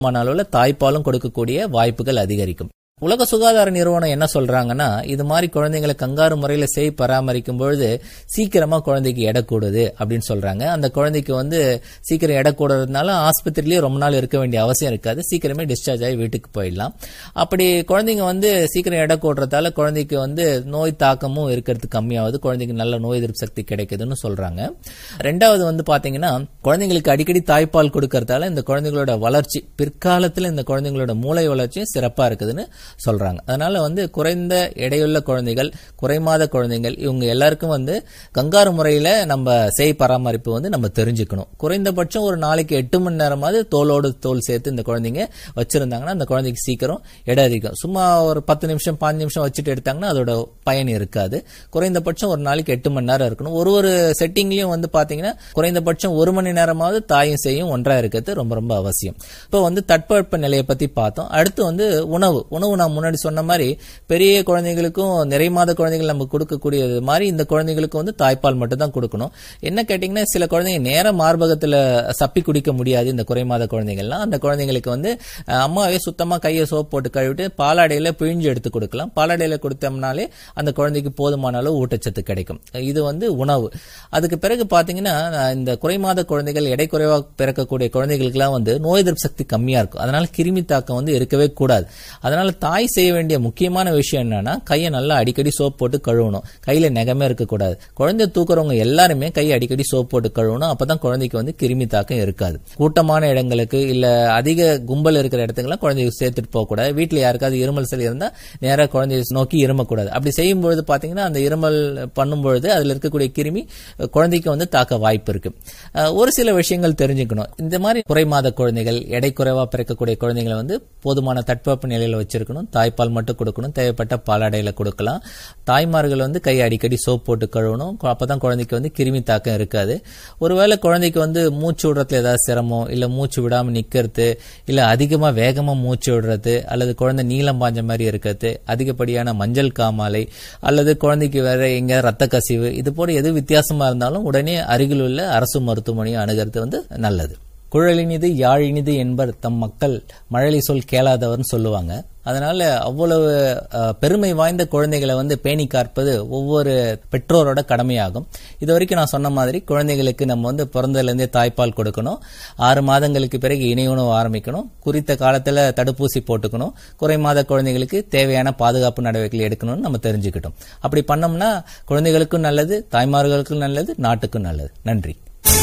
அளவில் தாய்ப்பாலும் கொடுக்கக்கூடிய வாய்ப்புகள் அதிகரிக்கும் உலக சுகாதார நிறுவனம் என்ன சொல்றாங்கன்னா இது மாதிரி குழந்தைங்களை கங்காரு முறையில செய் பராமரிக்கும் பொழுது சீக்கிரமா குழந்தைக்கு எடை கூடுது அப்படின்னு சொல்றாங்க அந்த குழந்தைக்கு வந்து சீக்கிரம் எடை கூடுறதுனால ஆஸ்பத்திரிலேயே ரொம்ப நாள் இருக்க வேண்டிய அவசியம் இருக்காது சீக்கிரமே டிஸ்சார்ஜ் ஆகி வீட்டுக்கு போயிடலாம் அப்படி குழந்தைங்க வந்து சீக்கிரம் எடை கூடுறதால குழந்தைக்கு வந்து நோய் தாக்கமும் இருக்கிறது கம்மியாகுது குழந்தைக்கு நல்ல நோய் எதிர்ப்பு சக்தி கிடைக்குதுன்னு சொல்றாங்க ரெண்டாவது வந்து பாத்தீங்கன்னா குழந்தைங்களுக்கு அடிக்கடி தாய்ப்பால் கொடுக்கறதால இந்த குழந்தைங்களோட வளர்ச்சி பிற்காலத்துல இந்த குழந்தைங்களோட மூளை வளர்ச்சியும் சிறப்பா இருக்குதுன்னு சொல்றாங்க அதனால வந்து குறைந்த எடையுள்ள குழந்தைகள் குறைமாத குழந்தைகள் இவங்க எல்லாருக்கும் வந்து கங்காரு முறையில நம்ம செய் பராமரிப்பு வந்து நம்ம தெரிஞ்சுக்கணும் குறைந்தபட்சம் ஒரு நாளைக்கு எட்டு மணி நேரமாவது தோலோடு தோல் சேர்த்து இந்த குழந்தைங்க வச்சிருந்தாங்கன்னா அந்த குழந்தைக்கு சீக்கிரம் எடை அதிகம் சும்மா ஒரு பத்து நிமிஷம் பாஞ்சு நிமிஷம் வச்சுட்டு எடுத்தாங்கன்னா அதோட பயன் இருக்காது குறைந்தபட்சம் ஒரு நாளைக்கு எட்டு மணி நேரம் இருக்கணும் ஒரு ஒரு செட்டிங்லயும் வந்து பாத்தீங்கன்னா குறைந்தபட்சம் ஒரு மணி நேரமாவது தாயும் செய்யும் ஒன்றா இருக்கிறது ரொம்ப ரொம்ப அவசியம் இப்போ வந்து தட்பவெப்ப நிலையை பத்தி பார்த்தோம் அடுத்து வந்து உணவு உணவு நான் முன்னாடி சொன்ன மாதிரி பெரிய குழந்தைங்களுக்கும் நிறை மாத குழந்தைகள் நம்ம கொடுக்கக்கூடியது மாதிரி இந்த குழந்தைங்களுக்கு வந்து தாய்ப்பால் மட்டும் தான் கொடுக்கணும் என்ன கேட்டீங்கன்னா சில குழந்தைங்க நேர மார்பகத்துல சப்பி குடிக்க முடியாது இந்த குறை மாத குழந்தைகள்லாம் அந்த குழந்தைங்களுக்கு வந்து அஹ், அம்மாவே சுத்தமா கையை சோப் போட்டு கழுவிட்டு பாலாடையில பிழிஞ்சு எடுத்து கொடுக்கலாம் பாலாடையில கொடுத்தோம்னாலே அந்த குழந்தைக்கு போதுமான அளவு ஊட்டச்சத்து கிடைக்கும் இது வந்து உணவு அதுக்கு பிறகு பாத்தீங்கன்னா அஹ், இந்த குறை மாத குழந்தைகள் எடை குறைவா பிறக்கக்கூடிய குழந்தைகளுக்குலாம் வந்து நோய் எதிர்ப்பு சக்தி கம்மியா இருக்கும் அதனால கிருமி தாக்கம் வந்து இருக்கவே கூடாது அதனால தாய் செய்ய வேண்டிய முக்கியமான விஷயம் என்னன்னா கையை நல்லா அடிக்கடி சோப் போட்டு கழுவணும் கையில நெகமே இருக்கக்கூடாது குழந்தை தூக்குறவங்க எல்லாருமே கையை அடிக்கடி சோப் போட்டு கழுவணும் அப்பதான் குழந்தைக்கு வந்து கிருமி தாக்கம் இருக்காது கூட்டமான இடங்களுக்கு இல்ல அதிக கும்பல் இருக்கிற இடத்துக்குலாம் குழந்தைய சேர்த்துட்டு போக கூடாது வீட்டுல யாருக்காவது இருமல் சளி இருந்தா நேரா குழந்தைய நோக்கி இருமக்கூடாது அப்படி செய்யும் பொழுது பாத்தீங்கன்னா அந்த இருமல் பண்ணும் பொழுது அதுல இருக்கக்கூடிய கிருமி அஹ், குழந்தைக்கு வந்து தாக்க வாய்ப்பு இருக்கு அஹ், ஒரு சில விஷயங்கள் தெரிஞ்சுக்கணும் இந்த மாதிரி குறை மாத குழந்தைகள் எடை குறைவா பிறக்கக்கூடிய குழந்தைகளை வந்து போதுமான தட்பவெப்ப நிலையில வச்சிருக்கணும் தாய்ப்பால் மட்டும் கொடுக்கணும் தேவைப்பட்ட பாலாடையில கொடுக்கலாம் தாய்மார்கள் வந்து கை அடிக்கடி சோப் போட்டு கழுவணும் கு- அப்பதான் குழந்தைக்கு வந்து கிருமி தாக்கம் இருக்காது ஒருவேளை குழந்தைக்கு வந்து மூச்சு விடுறதுல ஏதாவது சிரமம் இல்ல மூச்சு விடாம நிக்கிறது இல்ல அதிகமா வேகமா மூச்சு விடுறது அல்லது குழந்தை நீளம் பாஞ்ச மாதிரி இருக்கிறது அதிகப்படியான மஞ்சள் காமாலை அல்லது குழந்தைக்கு வேற எங்க ரத்த கசிவு இது போல எது வித்தியாசமா இருந்தாலும் உடனே அருகில் உள்ள அரசு மருத்துவமனையை அணுகிறது வந்து நல்லது குழலினிது யாழினிது என்பர் தம் மக்கள் மழலை சொல் கேளாதவர்னு சொல்லுவாங்க அதனால அவ்வளவு அஹ், பெருமை வாய்ந்த குழந்தைகளை வந்து பேணி காற்பது ஒவ்வொரு பெற்றோரோட கடமையாகும் இது வரைக்கும் நான் சொன்ன மாதிரி குழந்தைகளுக்கு நம்ம வந்து பிறந்ததுலேருந்தே தாய்ப்பால் கொடுக்கணும் ஆறு மாதங்களுக்கு பிறகு இணை உணவு ஆரம்பிக்கணும் குறித்த காலத்துல தடுப்பூசி போட்டுக்கணும் குறை மாத குழந்தைகளுக்கு தேவையான பாதுகாப்பு நடவடிக்கைகள் எடுக்கணும்னு நம்ம தெரிஞ்சுக்கிட்டோம் அப்படி பண்ணோம்னா குழந்தைகளுக்கும் நல்லது தாய்மார்களுக்கும் நல்லது நாட்டுக்கும் நல்லது நன்றி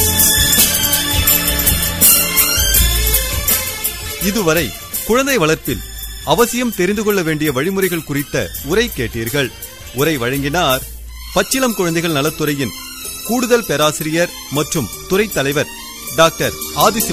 இதுவரை குழந்தை வளர்ப்பில் அவசியம் தெரிந்து கொள்ள வேண்டிய வழிமுறைகள் குறித்த உரை கேட்டீர்கள் உரை வழங்கினார் பச்சிளம் குழந்தைகள் நலத்துறையின் கூடுதல் பேராசிரியர் மற்றும் துறை தலைவர் டாக்டர் ஆதிசி